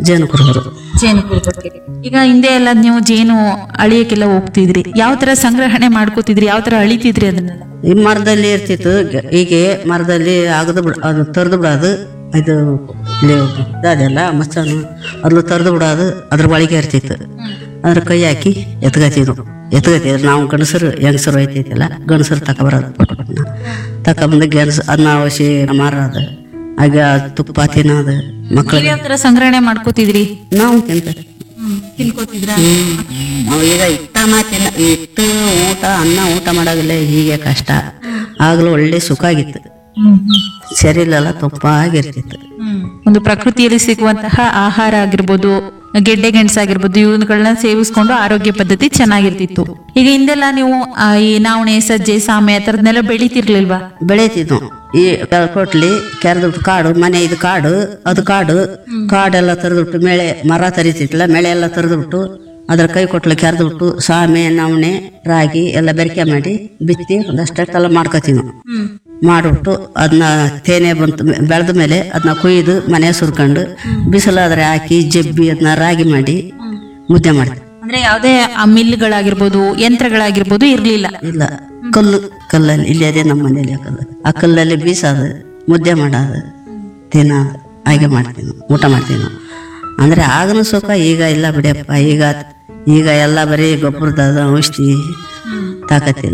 ಜೇನು ಕುರುಬರು ಜೇನು ಕುರುಬಕ್ಕೆ ಈಗ ಹಿಂದೆ ಎಲ್ಲ ನೀವು ಜೇನು ಅಳಿಯಕ್ಕೆಲ್ಲ ಹೋಗ್ತಿದ್ರಿ ಯಾವ ತರ ಸಂಗ್ರಹಣೆ ಮಾಡ್ಕೋತಿದ್ರಿ ಯಾವ ತರ ಅಳಿತಿದ್ರಿ ಅದನ್ನೆಲ್ಲ ಈ ಮರದಲ್ಲಿ ಇರ್ತಿತ್ತು ಗ- ಹೀಗೆ ಮರದಲ್ಲಿ ಆಗದು ಬಿಡ ಅದು ತರ್ದು ಬಿಡೋದು ಇದು ಇಲ್ಲಿ ಅದೆಲ್ಲ ಮಚ್ಚನು ಅದ್ಲು ತರ್ದು ಬಿಡೋದು ಅದ್ರ ಒಳಗೆ ಇರ್ತಿತ್ತು ಅದ್ರ ಕೈ ಹಾಕಿ ಎತ್ಕತಿದ್ರು ಎತ್ಕತಿದ್ರು ನಾವು ಗಂಡಸರು ಹೆಂಗಸರು ಐತೈತಿಲ್ಲ ಗಂಡಸರು ತಗೊಬರೋದು ಪಟ್ಪಟ್ನ ತಗೊಬಂದು ಗೆಣಸ ಅದನ್ನ ಅವಶ್ಯ ಮಾರೋದು ಆಗ ತುಪ್ಪ ತಿನ್ನೋದು ಮಕ್ಕಳಿಗೆ ಯಾವ ತರ ಸಂಗ್ರಹಣೆ ಮಾಡ್ಕೋತಿದ್ರಿ ನಾವು ತಿಂತಾರೆ ತಿನ್ಕೋತಿದ್ರ ನಾವು ಈಗ ಇಟ್ಟ ಮಾತಿನ ಇಟ್ಟು ಊಟ ಅನ್ನ ಊಟ ಮಾಡೋದಿಲ್ಲ ಹೀಗೆ ಕಷ್ಟ ಆಗಲೂ ಒಳ್ಳೆ ಸುಖ ಆಗಿತ್ತು ಸರಿಯಿಲ್ಲಲ್ಲ ತುಪ್ಪ ಆಗಿರ್ತಿತ್ತು ಒಂದು ಪ್ರಕೃತಿಯಲ್ಲಿ ಸಿಗುವಂತಹ ಆಹಾರ ಆಗಿರ್ಬೋದು ಗೆಡ್ಡೆ ಗೆಣಸಾಗಿರ್ಬೋದು ಇವುಗಳನ್ನ ಸೇವಿಸ್ಕೊಂಡು ಆರೋಗ್ಯ ಪದ್ಧತಿ ಚೆನ್ನಾಗಿರ್ತಿತ್ತು ಈಗ ಹಿಂದೆಲ್ಲ ನೀವು ಆ, ಈ ನಾವಣೆ ಸಜ್ಜೆ ಸಾಮೆ ಆ ಥರದ್ನೆಲ್ಲ ಬೆಳಿತಿರ್ಲಿಲ್ವಾ ಬೆಳೀತಿದ್ವು ಈ ಕೊಟ್ಲಿ ಕೆರೆದುಬಿಟ್ಟು ಕಾಡು ಮನೆ ಇದು ಕಾಡು ಅದು ಕಾಡು ಕಾಡೆಲ್ಲ ತರದ್ಬಿಟ್ಟು ಮೇಳೆ ಮರ ತರಿತಿತ್ತಲ್ಲ ಮೇಳೆ ಎಲ್ಲ ತರದ್ಬಿಟ್ಟು ಅದ್ರ ಕೈ ಕೊಟ್ಲು ಕೆರೆದ್ಬಿಟ್ಟು ಸಾಮೆ ನವಣೆ ರಾಗಿ ಎಲ್ಲ ಬೆರಕೆ ಮಾಡಿ ಬಿತ್ತಿ ಒಂದಷ್ಟೆಲ್ಲ ಮಾಡ್ಕೋತೀವಿ ನಾವು ಮಾಡಿಬಿಟ್ಟು ಅದನ್ನ ತೇನೆ ಬಂತು ಬೆಳೆದ ಮೇಲೆ ಅದನ್ನ ಕೊಯ್ದು ಮನೆ ಸುರ್ಕೊಂಡು ಬಿಸಿಲಾದ್ರೆ ಹಾಕಿ ಜಬ್ಬಿ ಅದನ್ನ ರಾಗಿ ಮಾಡಿ ಮುದ್ದೆ ಮಾಡ್ತೀವಿ ಅಂದ್ರೆ ಯಾವುದೇ ಆ ಮಿಲ್ಗಳಾಗಿರ್ಬೋದು ಯಂತ್ರಗಳಾಗಿರ್ಬೋದು ಇರ್ಲಿಲ್ಲ ಇಲ್ಲ ಕಲ್ಲು ಕಲ್ಲಲ್ಲಿ ಇಲ್ಲಿ ಅದೇ ನಮ್ಮ ಮನೇಲಿ ಆ ಕಲ್ಲು ಆ ಕಲ್ಲಲ್ಲಿ ಬೀಸೋದು ಮುದ್ದೆ ಮಾಡೋದು ತಿನ್ನೋದು ಹಾಗೆ ಮಾಡ್ತೀವಿ ನಾವು, ಊಟ ಮಾಡ್ತೀವಿ ನಾವು ಅಂದರೆ ಆಗನೂ ಸುಖ ಈಗ ಇಲ್ಲ ಬಿಡಿಯಪ್ಪ ಈಗ ಈಗ ಎಲ್ಲ ಬರೀ ಗೊಬ್ಬರದ ಔಷಧಿ ತಾಕತ್ತಿಲ್ಲ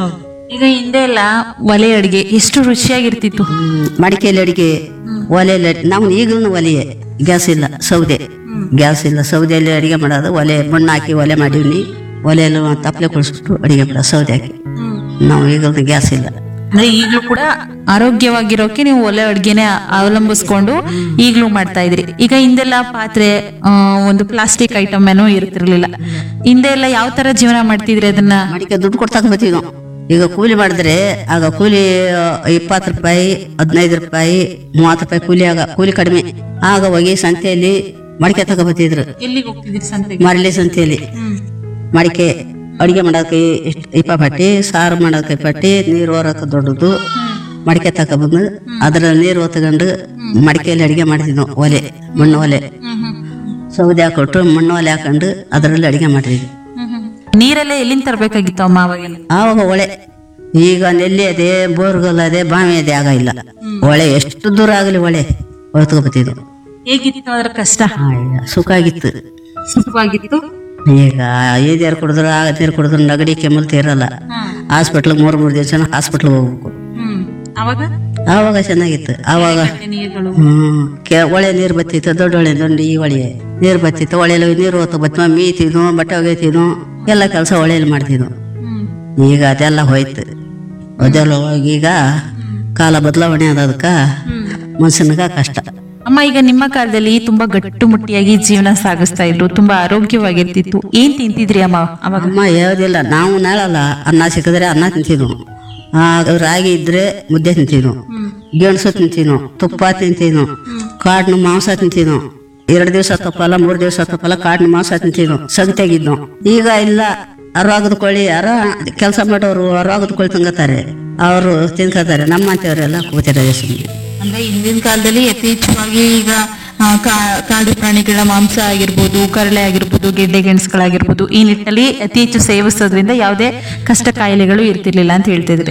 ಈಗ ಹಿಂದೆ ಎಲ್ಲ ಒಲೆ ಅಡಿಗೆ ಎಷ್ಟು ರುಚಿಯಾಗಿರ್ತಿತ್ತು ಹ್ಮ್, ಮಡಿಕೆಯಲ್ಲಿ ಅಡಿಗೆ ಒಲೆಯಲ್ಲಿ ಅಡಿ- ನಾವು ಈಗಲೂ ಒಲೆಯೇ ಗ್ಯಾಸ್ ಇಲ್ಲ ಸೌದೆ ಗ್ಯಾಸ್ ಇಲ್ಲ ಸೌದೆಯಲ್ಲಿ ಅಡಿಗೆ ಮಾಡೋದು ಒಲೆ ಮಣ್ಣು ಹಾಕಿ ಒಲೆ ಮಾಡೀವಿ ಒಲೆಯಲ್ಲಿ ಒಂದು ತಪ್ಪಲೆ ಕುಳಿಸ್ಬಿಟ್ಟು ಅಡಿಗೆ ಮಾಡೋದು ಸೌದೆ ಹಾಕಿ ನಾವು ಈಗಲೂ ಗ್ಯಾಸ್ ಇಲ್ಲ ಅಂದ್ರೆ ಈಗಲೂ ಕೂಡ ಆರೋಗ್ಯವಾಗಿರೋಕೆ ನೀವು ಒಲೆ ಅಡ್ಗೆನೆ ಅವಲಂಬಿಸ್ಕೊಂಡು ಈಗಲೂ ಮಾಡ್ತಾ ಇದ್ರಿ ಈಗ ಹಿಂದೆಲ್ಲ ಪಾತ್ರೆ ಆ, ಒಂದು ಪ್ಲಾಸ್ಟಿಕ್ ಐಟಮ್ ಏನೋ ಇರ್ತಿರ್ಲಿಲ್ಲ ಹಿಂದೆ ಎಲ್ಲ ಯಾವ ತರ ಜೀವನ ಮಾಡ್ತಿದ್ರಿ ಅದನ್ನ ಮಡಿಕೆ ದುಡ್ಡು ಕೊಡ್ತಾಕ ಬರ್ತೀವಿ ನಾವು ಈಗ ಕೂಲಿ ಮಾಡಿದ್ರೆ ಆಗ ಕೂಲಿ ಇಪ್ಪತ್ತು ರೂಪಾಯಿ ಹದಿನೈದು ರೂಪಾಯಿ ಮೂವತ್ತು ರೂಪಾಯಿ ಕೂಲಿ ಆಗ ಕೂಲಿ ಕಡಿಮೆ ಆಗ ಹೋಗಿ ಸಂತೆಯಲ್ಲಿ ಮಡಿಕೆ ತಗೊಬತ್ತಿದ್ರು ಎಲ್ಲಿಗೆ ಹೋಗ್ತಿದ್ರಿ ಸಂತೆಗೆ ಮರಳಿ ಸಂತೆಯಲ್ಲಿ ಮಡಿಕೆ ಅಡಿಗೆ ಮಾಡೋಕೆ ಇಷ್ಟು ಇಪ್ಪ ಪಟ್ಟಿ ಸಾರು ಮಾಡೋಕೆ ಪಟ್ಟಿ ನೀರು ಹೊರಕ್ಕೆ ದೊಡ್ಡದು ಮಡಿಕೆ ತಗೊಬಂದು ಅದ್ರಲ್ಲಿ ನೀರು ಹೊತ್ಕೊಂಡು ಮಡಿಕೆಯಲ್ಲಿ ಅಡಿಗೆ ಮಾಡ್ತಿದ್ವಿ ನಾವು ಒಲೆ ಮಣ್ಣು ಒಲೆ ಸೌದೆ ಹಾಕೊಟ್ಟು ಮಣ್ಣು ಒಲೆ ಹಾಕೊಂಡು ಅದರಲ್ಲಿ ಅಡಿಗೆ ಮಾಡ್ತಿದ್ವಿ ನೀರೆಲ್ಲ ಎಲ್ಲಿಂದ ತರಬೇಕಾಗಿತ್ತು ಅಮ್ಮ ಅವಾಗೆಲ್ಲ ಆವಾಗ ಹೊಳೆ ಈಗ ನೆಲ್ಲಿ ಅದೇ ಬೋರ್ಗಲ್ ಅದೇ ಬಾವಿ ಅದೇ ಆಗ ಇಲ್ಲ ಹೊಳೆ ಎಷ್ಟು ದೂರ ಆಗಲಿ ಹೊಳೆ ಹೊತ್ಕೊಬತ್ತಿದ್ವು ಹೇಗಿತ್ತು ಅದ್ರ ಕಷ್ಟ ಸುಖ ಆಗಿತ್ತು ಸುಖವಾಗಿತ್ತು ಈಗ ಈ ನೀರು ಕುಡಿದ್ರು ಆ ನೀರು ಕುಡಿದ್ರು ನಗಡಿ ಕೆಮ್ಮಲ್ತಿ ಇರಲ್ಲ ಹಾಸ್ಪಿಟ್ಲಿಗೆ ಮೂರು ಮೂರು ದಿವಸ ಹಾಸ್ಪಿಟ್ಲಿಗೆ ಹೋಗ್ಬೇಕು ಅವಾಗ ಆವಾಗ ಚೆನ್ನಾಗಿತ್ತು ಆವಾಗ ನೀರುಗಳು ಹ್ಮ್ ಕೆ ಹೊಳೆ ನೀರು ಬತ್ತಿತ್ತು ದೊಡ್ಡ ಹೊಳೆ ದೊಡ್ಡ ಈ ಹೊಳೆ ನೀರು ಬತ್ತಿತ್ತು ಹೊಳೆಯಲ್ಲಿ ನೀರು ಹೊತ್ತು ಬತ್ತ ಮೀತಿದ್ವು ಬಟ್ಟೆ ಒಗೆತಿದ್ವು ಎಲ್ಲ ಕೆಲಸ ಹೊಳೆಯಲ್ಲಿ ಮಾಡ್ತಿದ್ವು ಈಗ ಅದೆಲ್ಲ ಹೋಯ್ತು ಅದೆಲ್ಲ ಹೋಗಿ ಈಗ ಕಾಲ ಬದಲಾವಣೆ ಆದದಕ್ಕೆ ಮನುಷ್ಯನಿಗೆ ಕಷ್ಟ ಅಮ್ಮ ಈಗ ನಿಮ್ಮ ಕಾಲದಲ್ಲಿ ತುಂಬಾ ಗಟ್ಟುಮುಟ್ಟಿಯಾಗಿ ಜೀವನ ಸಾಗಿಸ್ತಾ ಇದ್ರು ತುಂಬಾ ಆರೋಗ್ಯವಾಗಿರ್ತಿತ್ತು ಏನ್ ತಿಂತಿದ್ರಿ ಅಮ್ಮ ಅವಾಗ ಅಮ್ಮ ಯಾವುದಿಲ್ಲ ನಾವು ನಾಳಲ್ಲ ಅನ್ನ ಸಿಕ್ಕಿದ್ರೆ ಅನ್ನ ತಿಂತಿದ್ವು ಆ ರಾಗಿ ಇದ್ರೆ ಮುದ್ದೆ ತಿಂತೀವಿ ಗೆಣಸು ತಿಂತೀವಿ ತುಪ್ಪ ತಿಂತೀವಿ ಕಾಡಿನ ಮಾಂಸ ತಿಂತೀವಿ ಎರಡು ದಿವಸ ತಪ್ಪಲ್ಲ ಮೂರು ದಿವಸ ತಪ್ಪಲ್ಲ ಕಾಡಿನ ಮಾಂಸ ತಿಂತೀವಿ ಸಂತೆಗಿದ್ವು ಈಗ ಇಲ್ಲ ಅರವಾಗದ ಕೋಳಿ ಅರ ಕೆಲಸ ಮಾಡೋರು ಅರವಾಗದ ಕೋಳಿ ತಂಗತಾರೆ ಅವರು ತಿನ್ಕೋತಾರೆ ನಮ್ಮ ಅಂತೇವರೆಲ್ಲ ಕೂತಿರೋದೇ ಸುಮ್ಮನೆ ಅಂದ್ರೆ ಹಿಂದಿನ ಕಾಲದಲ್ಲಿ ಯಥೇಚ್ಛವಾಗಿ ಈಗ ಆ, ಕಾ- ಕಾಡು ಪ್ರಾಣಿಗಳ ಮಾಂಸ ಆಗಿರ್ಬೋದು ಕರಳೆ ಆಗಿರ್ಬೋದು ಗೆಡ್ಡೆ ಗೆಣಸುಗಳಾಗಿರ್ಬೋದು ಈ ನಿಟ್ಟಿನಲ್ಲಿ ಅತಿ ಹೆಚ್ಚು ಸೇವಿಸೋದ್ರಿಂದ ಯಾವುದೇ ಕಷ್ಟ ಕಾಯಿಲೆಗಳು ಇರ್ತಿರ್ಲಿಲ್ಲ ಅಂತ ಹೇಳ್ತಿದ್ರಿ